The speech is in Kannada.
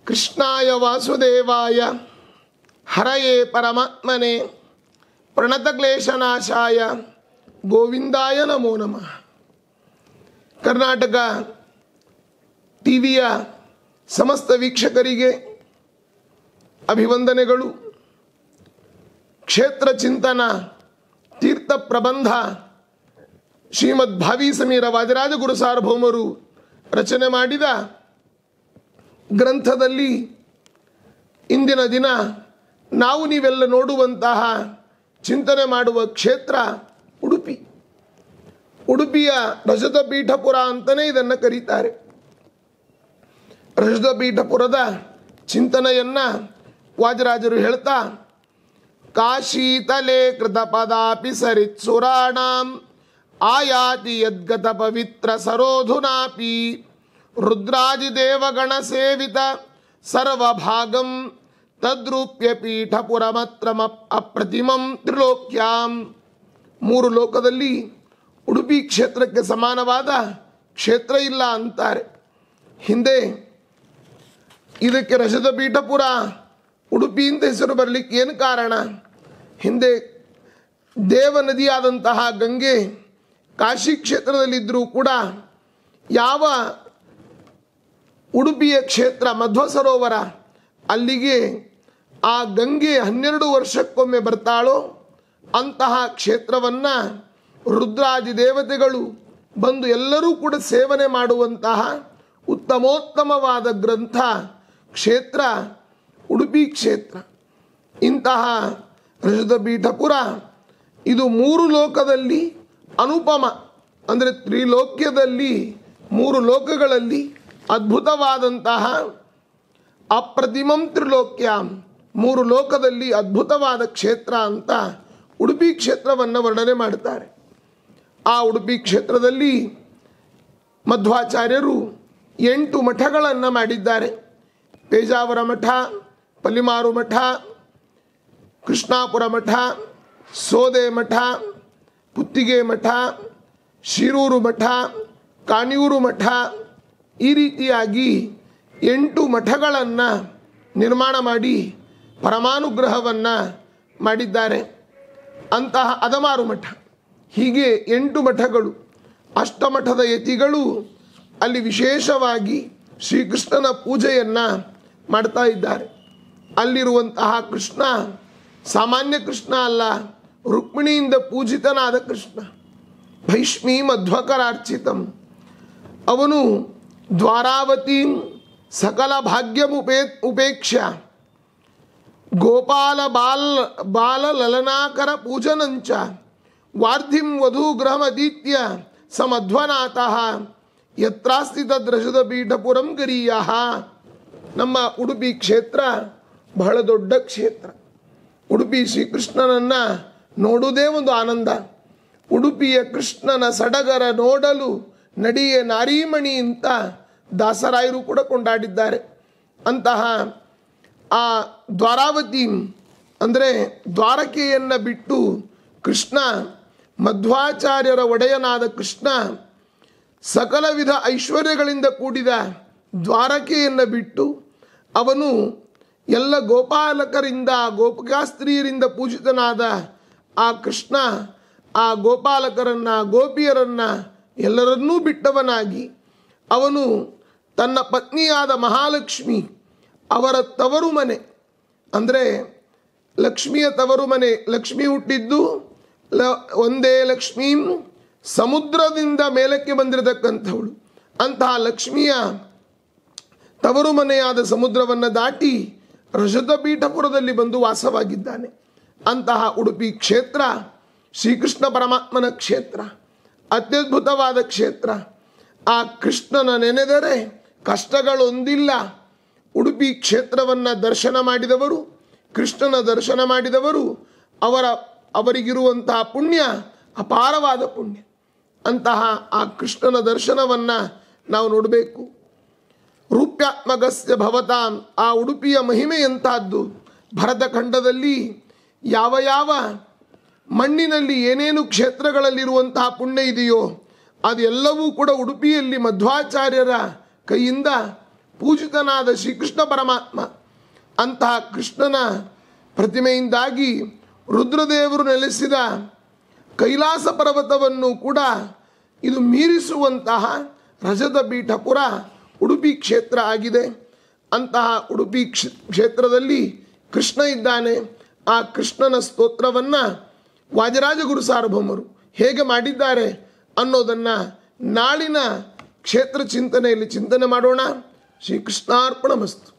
ಕೃಷ್ಣಾಯ ವಾಸುದೇವಾಯ ಹರಯೇ ಪರಮಾತ್ಮನೆ ಪ್ರಣತಕ್ಲೇಶನಾಶಾಯ ಗೋವಿಂದಾಯ ನಮೋ ನಮಃ ಕರ್ನಾಟಕ ಟಿವಿಯ ಸಮಸ್ತ ವೀಕ್ಷಕರಿಗೆ ಅಭಿವಂದನೆಗಳು ಕ್ಷೇತ್ರ ಚಿಂತನ ತೀರ್ಥ ಪ್ರಬಂಧ ಶ್ರೀಮದ್ ಭಾವಿ ಸಮೀರ ವಾದಿರಾಜ ಗುರು ಸಾರ್ವಭೌಮರು ರಚನೆ ಮಾಡಿದ ಗ್ರಂಥದಲ್ಲಿ ಇಂದಿನ ದಿನ ನಾವು ನೀವೆಲ್ಲ ನೋಡುವಂತಹ ಚಿಂತನೆ ಮಾಡುವ ಕ್ಷೇತ್ರ ಉಡುಪಿ ಉಡುಪಿಯ ರಜತ ಪೀಠಪುರ ಅಂತಲೇ ಇದನ್ನು ಕರೀತಾರೆ ರಜತ ಪೀಠಪುರದ ಚಿಂತನೆಯನ್ನ ವಾಜರಾಜರು ಹೇಳ್ತಾ ಕಾಶೀತಲೆ ಕೃತ ಪದಾಪಿ ಸರಿತ್ ಸುರಾಣಾಂ ಆಯಾತಿ ಯದ್ಗತ ಪವಿತ್ರ ಸರೋಧುನಾಪಿ ರುದ್ರಾದಿದೇವಗಣ ಸೇವಿತ ಸರ್ವಭಾಗಂ ತದ್ರೂಪ್ಯ ಪೀಠಪುರಮತ್ರಮ ಅಪ್ರತಿಮಂ ತ್ರಿಲೋಕ್ಯಾಂ ಮೂರು ಲೋಕದಲ್ಲಿ ಉಡುಪಿ ಕ್ಷೇತ್ರಕ್ಕೆ ಸಮಾನವಾದ ಕ್ಷೇತ್ರ ಇಲ್ಲ ಅಂತಾರೆ ಹಿಂದೆ ಇದಕ್ಕೆ ರಜತ ಪೀಠಪುರ ಉಡುಪಿ ಅಂತ ಹೆಸರು ಬರಲಿಕ್ಕೆ ಏನು ಕಾರಣ ಹಿಂದೆ ದೇವ ನದಿಯಾದಂತಹ ಗಂಗೆ ಕಾಶಿ ಕ್ಷೇತ್ರದಲ್ಲಿದ್ದರೂ ಕೂಡ ಯಾವ ಉಡುಪಿಯ ಕ್ಷೇತ್ರ ಮಧ್ವ ಸರೋವರ ಅಲ್ಲಿಗೆ ಆ ಗಂಗೆ ಹನ್ನೆರಡು ವರ್ಷಕ್ಕೊಮ್ಮೆ ಬರ್ತಾಳೋ ಅಂತಹ ಕ್ಷೇತ್ರವನ್ನು ರುದ್ರಾದಿ ದೇವತೆಗಳು ಬಂದು ಎಲ್ಲರೂ ಕೂಡ ಸೇವನೆ ಮಾಡುವಂತಹ ಉತ್ತಮೋತ್ತಮವಾದ ಗ್ರಂಥ ಕ್ಷೇತ್ರ ಉಡುಪಿ ಕ್ಷೇತ್ರ ಇಂತಹ ರಜತ ಪೀಠಪುರ ಇದು ಮೂರು ಲೋಕದಲ್ಲಿ ಅನುಪಮ ಅಂದರೆ ತ್ರಿಲೋಕ್ಯದಲ್ಲಿ ಮೂರು ಲೋಕಗಳಲ್ಲಿ ಅದ್ಭುತವಾದಂತಹ ಅಪ್ರತಿಮಂ ತ್ರಿಲೋಕ್ಯಾಂ ಮೂರು ಲೋಕದಲ್ಲಿ ಅದ್ಭುತವಾದ ಕ್ಷೇತ್ರ ಅಂತ ಉಡುಪಿ ಕ್ಷೇತ್ರವನ್ನು ವರ್ಣನೆ ಮಾಡ್ತಾರೆ ಆ ಉಡುಪಿ ಕ್ಷೇತ್ರದಲ್ಲಿ ಮಧ್ವಾಚಾರ್ಯರು ಎಂಟು ಮಠಗಳನ್ನು ಮಾಡಿದ್ದಾರೆ ಪೇಜಾವರ ಮಠ ಪಲ್ಲಿಮಾರು ಮಠ ಕೃಷ್ಣಾಪುರ ಮಠ ಸೋದೆ ಮಠ ಪುತ್ತಿಗೆ ಮಠ ಶಿರೂರು ಮಠ ಕಾಣಿಯೂರು ಮಠ ಈ ರೀತಿಯಾಗಿ ಎಂಟು ಮಠಗಳನ್ನು ನಿರ್ಮಾಣ ಮಾಡಿ ಪರಮಾನುಗ್ರಹವನ್ನು ಮಾಡಿದ್ದಾರೆ ಅಂತಹ ಅದಮಾರು ಮಠ ಹೀಗೆ ಎಂಟು ಮಠಗಳು ಅಷ್ಟಮಠದ ಯತಿಗಳು ಅಲ್ಲಿ ವಿಶೇಷವಾಗಿ ಶ್ರೀಕೃಷ್ಣನ ಪೂಜೆಯನ್ನು ಮಾಡ್ತಾ ಇದ್ದಾರೆ ಅಲ್ಲಿರುವಂತಹ ಕೃಷ್ಣ ಸಾಮಾನ್ಯ ಕೃಷ್ಣ ಅಲ್ಲ ರುಕ್ಮಿಣಿಯಿಂದ ಪೂಜಿತನಾದ ಕೃಷ್ಣ ಭೈಷ್ಮೀ ಮಧ್ವಕರಾರ್ಚಿತಂ ಅವನು ದ್ವಾರಾವತೀಂ ಸಕಲ ಭಾಗ್ಯಮುಪೇ ಉಪೇಕ್ಷ ಗೋಪಾಲ ಬಾಲ್ ಬಾಲ ಲಲನಾಕರ ಪೂಜನಂಚ ವಾರ್ಧಿಂ ವಧೂಗ್ರಹಮದೀತ್ಯ ಸಮಧ್ವನಾಥಃ ಯತ್ರಾಸ್ತಿ ತದ್ರಜದ ಪೀಠಪುರಂ ಗರೀಯ ನಮ್ಮ ಉಡುಪಿ ಕ್ಷೇತ್ರ ಬಹಳ ದೊಡ್ಡ ಕ್ಷೇತ್ರ ಉಡುಪಿ ಶ್ರೀಕೃಷ್ಣನನ್ನು ನೋಡುವುದೇ ಒಂದು ಆನಂದ ಉಡುಪಿಯ ಕೃಷ್ಣನ ಸಡಗರ ನೋಡಲು ನಡಿಯ ನಾರೀಮಣಿ ಅಂತ ದಾಸರಾಯರು ಕೂಡ ಕೊಂಡಾಡಿದ್ದಾರೆ ಅಂತಹ ಆ ದ್ವಾರಾವತಿ ಅಂದರೆ ದ್ವಾರಕೆಯನ್ನು ಬಿಟ್ಟು ಕೃಷ್ಣ ಮಧ್ವಾಚಾರ್ಯರ ಒಡೆಯನಾದ ಕೃಷ್ಣ ಸಕಲ ವಿಧ ಐಶ್ವರ್ಯಗಳಿಂದ ಕೂಡಿದ ದ್ವಾರಕೆಯನ್ನು ಬಿಟ್ಟು ಅವನು ಎಲ್ಲ ಗೋಪಾಲಕರಿಂದ ಗೋಪಿಕಾಸ್ತ್ರೀಯರಿಂದ ಪೂಜಿತನಾದ ಆ ಕೃಷ್ಣ ಆ ಗೋಪಾಲಕರನ್ನು ಗೋಪಿಯರನ್ನು ಎಲ್ಲರನ್ನೂ ಬಿಟ್ಟವನಾಗಿ ಅವನು ತನ್ನ ಪತ್ನಿಯಾದ ಮಹಾಲಕ್ಷ್ಮಿ ಅವರ ತವರು ಮನೆ ಅಂದರೆ ಲಕ್ಷ್ಮಿಯ ತವರು ಮನೆ ಲಕ್ಷ್ಮಿ ಹುಟ್ಟಿದ್ದು ಲ ಒಂದೇ ಲಕ್ಷ್ಮೀ ಸಮುದ್ರದಿಂದ ಮೇಲಕ್ಕೆ ಬಂದಿರತಕ್ಕಂಥವಳು ಅಂತಹ ಲಕ್ಷ್ಮಿಯ ತವರು ಮನೆಯಾದ ಸಮುದ್ರವನ್ನು ದಾಟಿ ರಜತ ಪೀಠಪುರದಲ್ಲಿ ಬಂದು ವಾಸವಾಗಿದ್ದಾನೆ ಅಂತಹ ಉಡುಪಿ ಕ್ಷೇತ್ರ ಶ್ರೀಕೃಷ್ಣ ಪರಮಾತ್ಮನ ಕ್ಷೇತ್ರ ಅತ್ಯದ್ಭುತವಾದ ಕ್ಷೇತ್ರ ಆ ಕೃಷ್ಣನ ನೆನೆದರೆ ಕಷ್ಟಗಳೊಂದಿಲ್ಲ ಉಡುಪಿ ಕ್ಷೇತ್ರವನ್ನು ದರ್ಶನ ಮಾಡಿದವರು ಕೃಷ್ಣನ ದರ್ಶನ ಮಾಡಿದವರು ಅವರ ಅವರಿಗಿರುವಂತಹ ಪುಣ್ಯ ಅಪಾರವಾದ ಪುಣ್ಯ ಅಂತಹ ಆ ಕೃಷ್ಣನ ದರ್ಶನವನ್ನು ನಾವು ನೋಡಬೇಕು ರೂಪ್ಯಾತ್ಮಕಸ್ಯ ಭವತಾಂ ಆ ಉಡುಪಿಯ ಮಹಿಮೆ ಎಂತಹದ್ದು ಭರತಖಂಡದಲ್ಲಿ ಯಾವ ಯಾವ ಮಣ್ಣಿನಲ್ಲಿ ಏನೇನು ಕ್ಷೇತ್ರಗಳಲ್ಲಿರುವಂತಹ ಪುಣ್ಯ ಇದೆಯೋ ಅದೆಲ್ಲವೂ ಕೂಡ ಉಡುಪಿಯಲ್ಲಿ ಮಧ್ವಾಚಾರ್ಯರ ಕೈಯಿಂದ ಪೂಜಿತನಾದ ಶ್ರೀಕೃಷ್ಣ ಪರಮಾತ್ಮ ಅಂತಹ ಕೃಷ್ಣನ ಪ್ರತಿಮೆಯಿಂದಾಗಿ ರುದ್ರದೇವರು ನೆಲೆಸಿದ ಕೈಲಾಸ ಪರ್ವತವನ್ನು ಕೂಡ ಇದು ಮೀರಿಸುವಂತಹ ರಜತ ಪೀಠಪುರ ಉಡುಪಿ ಕ್ಷೇತ್ರ ಆಗಿದೆ ಅಂತಹ ಉಡುಪಿ ಕ್ಷ- ಕ್ಷೇತ್ರದಲ್ಲಿ ಕೃಷ್ಣ ಇದ್ದಾನೆ ಆ ಕೃಷ್ಣನ ಸ್ತೋತ್ರವನ್ನು ವಾಜರಾಜ ಗುರು ಸಾರ್ವಭೌಮರು ಹೇಗೆ ಮಾಡಿದ್ದಾರೆ ಅನ್ನೋದನ್ನು ನಾಳಿನ ಕ್ಷೇತ್ರ ಚಿಂತನೆಯಲ್ಲಿ ಚಿಂತನೆ ಮಾಡೋಣ ಶ್ರೀಕೃಷ್ಣಾರ್ಪಣ ಮಸ್ತು